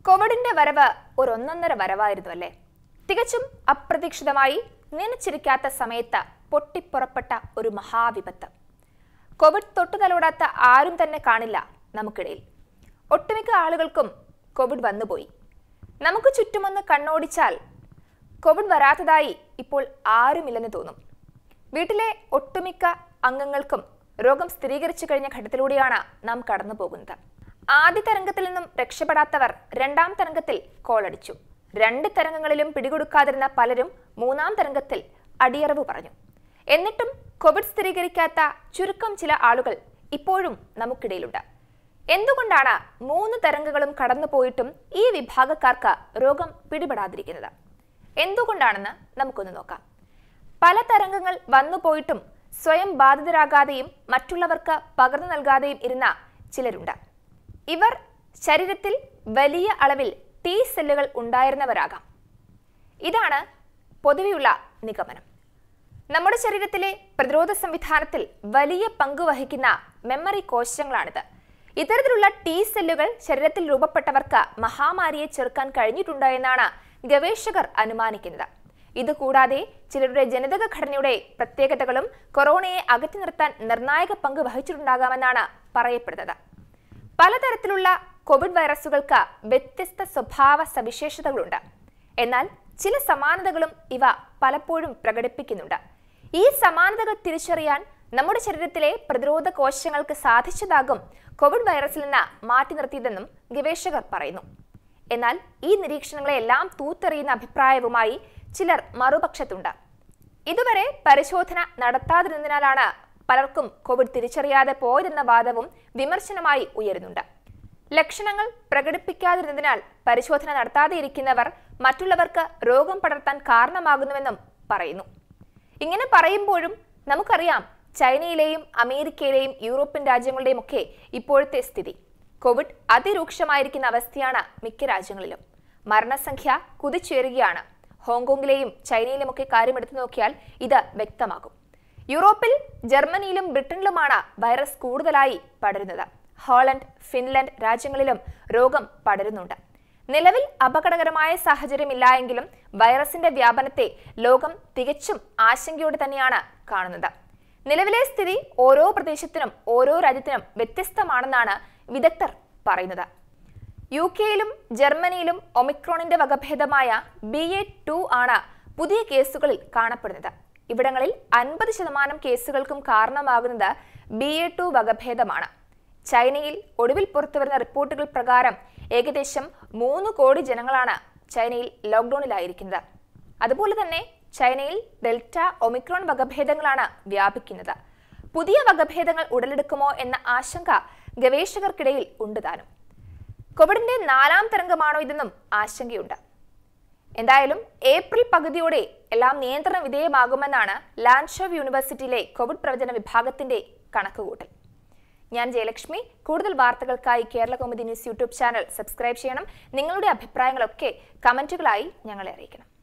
കോവിഡിന്റെ വരവ് ഒരു ഒന്നൊന്നര വരവായിരുന്നു അല്ലേ തികച്ചും അപ്രതീക്ഷിതമായി നനച്ചിരിക്കാത്ത സമയത്ത് പൊട്ടിപ്പുറപ്പെട്ട ഒരു മഹാവിപത്ത് കോവിഡ് തൊട്ടുതലോടാത്ത ആരും തന്നെ കാണില്ല നമുക്കിടയിൽ ഒട്ടുമിക്ക ആളുകൾക്കും കോവിഡ് വന്നുപോയി നമുക്ക് ചുറ്റുമൊന്ന് കണ്ണോടിച്ചാൽ കോവിഡ് വരാത്തതായി ഇപ്പോൾ ആരുമില്ലെന്ന് തോന്നും വീട്ടിലെ ഒട്ടുമിക്ക അംഗങ്ങൾക്കും രോഗം സ്ഥിരീകരിച്ചു കഴിഞ്ഞ ഘട്ടത്തിലൂടെയാണ് നാം കടന്നു പോകുന്നത് ആദ്യ തരംഗത്തിൽ നിന്നും രക്ഷപ്പെടാത്തവർ രണ്ടാം തരംഗത്തിൽ കോളടിച്ചു രണ്ട് തരംഗങ്ങളിലും പിടികൊടുക്കാതിരുന്ന പലരും മൂന്നാം തരംഗത്തിൽ അടിയറവ് പറഞ്ഞു എന്നിട്ടും കോവിഡ് സ്ഥിരീകരിക്കാത്ത ചുരുക്കം ചില ആളുകൾ ഇപ്പോഴും നമുക്കിടയിലുണ്ട് എന്തുകൊണ്ടാണ് മൂന്ന് തരംഗങ്ങളും കടന്നുപോയിട്ടും ഈ വിഭാഗക്കാർക്ക് രോഗം പിടിപെടാതിരിക്കുന്നത് എന്തുകൊണ്ടാണെന്ന് നമുക്കൊന്ന് നോക്കാം പല തരംഗങ്ങൾ വന്നുപോയിട്ടും സ്വയം ബാധിതരാകാതെയും മറ്റുള്ളവർക്ക് പകർന്നു നൽകാതെയും ഇരുന്ന ചിലരുണ്ട് ഇവർ ശരീരത്തിൽ വലിയ അളവിൽ ടി സെല്ലുകൾ ഉണ്ടായിരുന്നവരാകാം ഇതാണ് പൊതുവെയുള്ള നിഗമനം നമ്മുടെ ശരീരത്തിലെ പ്രതിരോധ സംവിധാനത്തിൽ വലിയ പങ്ക് വഹിക്കുന്ന മെമ്മറി കോശങ്ങളാണിത് ഇത്തരത്തിലുള്ള ടി സെല്ലുകൾ ശരീരത്തിൽ രൂപപ്പെട്ടവർക്ക് മഹാമാരിയെ ചെറുക്കാൻ കഴിഞ്ഞിട്ടുണ്ട് എന്നാണ് ഗവേഷകർ അനുമാനിക്കുന്നത് ഇതുകൂടാതെ ചിലരുടെ ജനിതക ഘടനയുടെ പ്രത്യേകതകളും കൊറോണയെ അകറ്റി നിർത്താൻ നിർണായക പങ്ക് വഹിച്ചിട്ടുണ്ടാകാമെന്നാണ് പറയപ്പെടുന്നത് പലതരത്തിലുള്ള കോവിഡ് വൈറസുകൾക്ക് വ്യത്യസ്ത സ്വഭാവ സവിശേഷതകളുണ്ട് എന്നാൽ ചില സമാനതകളും ഇവ പലപ്പോഴും പ്രകടിപ്പിക്കുന്നുണ്ട് ഈ സമാനതകൾ തിരിച്ചറിയാൻ നമ്മുടെ ശരീരത്തിലെ പ്രതിരോധ കോശങ്ങൾക്ക് സാധിച്ചതാകും കോവിഡ് വൈറസിൽ നിന്ന് മാറ്റി നിർത്തിയതെന്നും ഗവേഷകർ പറയുന്നു എന്നാൽ ഈ നിരീക്ഷണങ്ങളെല്ലാം തൂത്തെറിയുന്ന അഭിപ്രായവുമായി ചിലർ മറുപക്ഷത്തുണ്ട് ഇതുവരെ പരിശോധന നടത്താതിരുന്നതിനാലാണ് പലർക്കും കോവിഡ് തിരിച്ചറിയാതെ പോയതെന്ന വാദവും വിമർശനമായി ഉയരുന്നുണ്ട് ലക്ഷണങ്ങൾ പ്രകടിപ്പിക്കാതിരുന്നതിനാൽ പരിശോധന നടത്താതെ ഇരിക്കുന്നവർ മറ്റുള്ളവർക്ക് രോഗം പടർത്താൻ കാരണമാകുന്നുവെന്നും പറയുന്നു ഇങ്ങനെ പറയുമ്പോഴും നമുക്കറിയാം ചൈനയിലെയും അമേരിക്കയിലെയും യൂറോപ്യൻ രാജ്യങ്ങളുടെയും ഒക്കെ ഇപ്പോഴത്തെ സ്ഥിതി കോവിഡ് അതിരൂക്ഷമായിരിക്കുന്ന അവസ്ഥയാണ് മിക്ക രാജ്യങ്ങളിലും മരണസംഖ്യ കുതിച്ചുയരുകയാണ് ഹോങ്കോങ്ങിലെയും ചൈനയിലുമൊക്കെ കാര്യമെടുത്തു നോക്കിയാൽ ഇത് വ്യക്തമാകും യൂറോപ്പിൽ ജർമ്മനിയിലും ബ്രിട്ടനിലുമാണ് വൈറസ് കൂടുതലായി പടരുന്നത് ഹോളണ്ട് ഫിൻലൻഡ് രാജ്യങ്ങളിലും രോഗം പടരുന്നുണ്ട് നിലവിൽ അപകടകരമായ സാഹചര്യമില്ല എങ്കിലും വൈറസിന്റെ വ്യാപനത്തെ ലോകം തികച്ചും ആശങ്കയോടെ തന്നെയാണ് കാണുന്നത് നിലവിലെ സ്ഥിതി ഓരോ പ്രദേശത്തിനും ഓരോ രാജ്യത്തിനും വ്യത്യസ്തമാണെന്നാണ് വിദഗ്ധർ പറയുന്നത് യു കെയിലും ജർമ്മനിയിലും ഒമിക്രോണിന്റെ വകഭേദമായ ബി എ ടു ആണ് പുതിയ കേസുകളിൽ കാണപ്പെടുന്നത് ഇവിടങ്ങളിൽ അൻപത് ശതമാനം കേസുകൾക്കും കാരണമാകുന്നത് ബി എ ടു വകഭേദമാണ് ചൈനയിൽ ഒടുവിൽ പുറത്തുവരുന്ന റിപ്പോർട്ടുകൾ പ്രകാരം ഏകദേശം മൂന്ന് കോടി ജനങ്ങളാണ് ചൈനയിൽ ലോക്ക്ഡൌണിലായിരിക്കുന്നത് അതുപോലെ തന്നെ ചൈനയിൽ ഡെൽറ്റ ഒമിക്രോൺ വകഭേദങ്ങളാണ് വ്യാപിക്കുന്നത് പുതിയ വകഭേദങ്ങൾ ഉടലെടുക്കുമോ എന്ന ആശങ്ക ഗവേഷകർക്കിടയിൽ ഉണ്ട് താനും കോവിഡിന്റെ നാലാം തരംഗമാണോ ഇതെന്നും ആശങ്കയുണ്ട് എന്തായാലും ഏപ്രിൽ പകുതിയോടെ എല്ലാം നിയന്ത്രണ വിധേയമാകുമെന്നാണ് ലാൻഷോവ് യൂണിവേഴ്സിറ്റിയിലെ കോവിഡ് പ്രവചന വിഭാഗത്തിന്റെ കണക്കുകൂട്ടൽ ഞാൻ ജയലക്ഷ്മി കൂടുതൽ വാർത്തകൾക്കായി Kerala comedy news YouTube channel subscribe ചെയ്യണം നിങ്ങളുടെ അഭിപ്രായങ്ങളൊക്കെ കമന്റുകളായി ഞങ്ങളെ അറിയിക്കണം